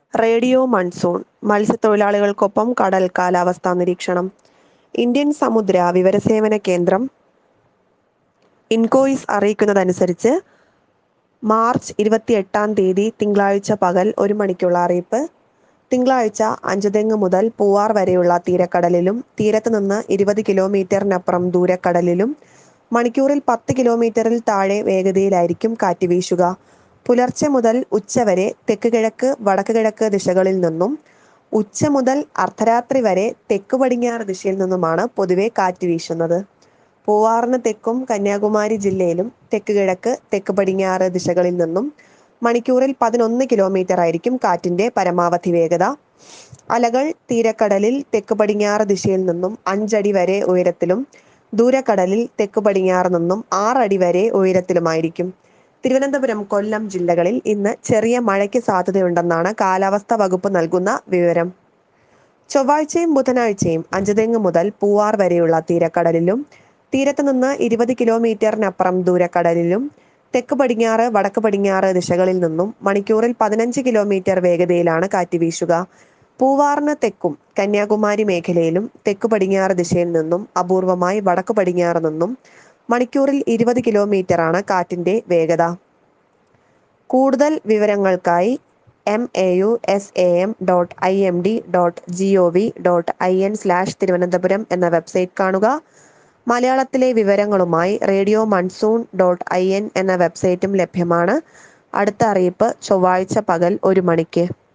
radio monsoon മത്സ്യത്തൊഴിലാളികൾക്കൊപ്പം കടൽ കാലാവസ്ഥാ നിരീക്ഷണം ഇന്ത്യൻ സമുദ്ര വിവരസേവന കേന്ദ്രം ഇൻകോയിസ് അറിയിക്കുന്നതനുസരിച്ച് മാർച്ച് ഇരുപത്തിയെട്ടാം തീയതി തിങ്കളാഴ്ച പകൽ ഒരു മണിക്കുള്ള അറിയിപ്പ് തിങ്കളാഴ്ച അഞ്ചുതെങ്ങ് മുതൽ പൂവാർ വരെയുള്ള തീരക്കടലിലും തീരത്ത് നിന്ന് ഇരുപത് കിലോമീറ്ററിനപ്പുറം ദൂരക്കടലിലും മണിക്കൂറിൽ പത്ത് കിലോമീറ്ററിൽ താഴെ വേഗതയിലായിരിക്കും കാറ്റ് വീശുക പുലർച്ചെ മുതൽ ഉച്ചവരെ തെക്ക് കിഴക്ക് വടക്ക് കിഴക്ക് ദിശകളിൽ നിന്നും ഉച്ച മുതൽ അർദ്ധരാത്രി വരെ തെക്ക് പടിഞ്ഞാറ് ദിശയിൽ നിന്നുമാണ് പൊതുവെ കാറ്റ് വീശുന്നത് പൂവാറിന് തെക്കും കന്യാകുമാരി ജില്ലയിലും തെക്ക് കിഴക്ക് തെക്ക് പടിഞ്ഞാറ് ദിശകളിൽ നിന്നും മണിക്കൂറിൽ പതിനൊന്ന് കിലോമീറ്റർ ആയിരിക്കും കാറ്റിന്റെ പരമാവധി വേഗത അലകൾ തീരക്കടലിൽ തെക്ക് പടിഞ്ഞാറ് ദിശയിൽ നിന്നും അഞ്ചടി വരെ ഉയരത്തിലും ദൂരക്കടലിൽ തെക്ക് പടിഞ്ഞാറ് നിന്നും ആറടി വരെ ഉയരത്തിലുമായിരിക്കും തിരുവനന്തപുരം കൊല്ലം ജില്ലകളിൽ ഇന്ന് ചെറിയ മഴയ്ക്ക് സാധ്യതയുണ്ടെന്നാണ് കാലാവസ്ഥാ വകുപ്പ് നൽകുന്ന വിവരം ചൊവ്വാഴ്ചയും ബുധനാഴ്ചയും അഞ്ചുതെങ്ങ് മുതൽ പൂവാർ വരെയുള്ള തീരക്കടലിലും തീരത്ത് നിന്ന് ഇരുപത് കിലോമീറ്ററിനപ്പുറം ദൂരക്കടലിലും തെക്ക് പടിഞ്ഞാറ് വടക്ക് പടിഞ്ഞാറ് ദിശകളിൽ നിന്നും മണിക്കൂറിൽ പതിനഞ്ച് കിലോമീറ്റർ വേഗതയിലാണ് കാറ്റ് വീശുക പൂവാറിന് തെക്കും കന്യാകുമാരി മേഖലയിലും തെക്ക് പടിഞ്ഞാറ് ദിശയിൽ നിന്നും അപൂർവമായി വടക്ക് പടിഞ്ഞാറ് നിന്നും മണിക്കൂറിൽ ഇരുപത് കിലോമീറ്റർ ആണ് കാറ്റിന്റെ വേഗത കൂടുതൽ വിവരങ്ങൾക്കായി M A U S A M dot I M D dot G O V dot I N slash Thiruvananthapuram എന്ന വെബ്സൈറ്റ് കാണുക മലയാളത്തിലെ വിവരങ്ങളുമായി radio monsoon dot I N എന്ന വെബ്സൈറ്റും ലഭ്യമാണ് അടുത്ത അറിയിപ്പ് ചൊവ്വാഴ്ച പകൽ ഒരു മണിക്ക്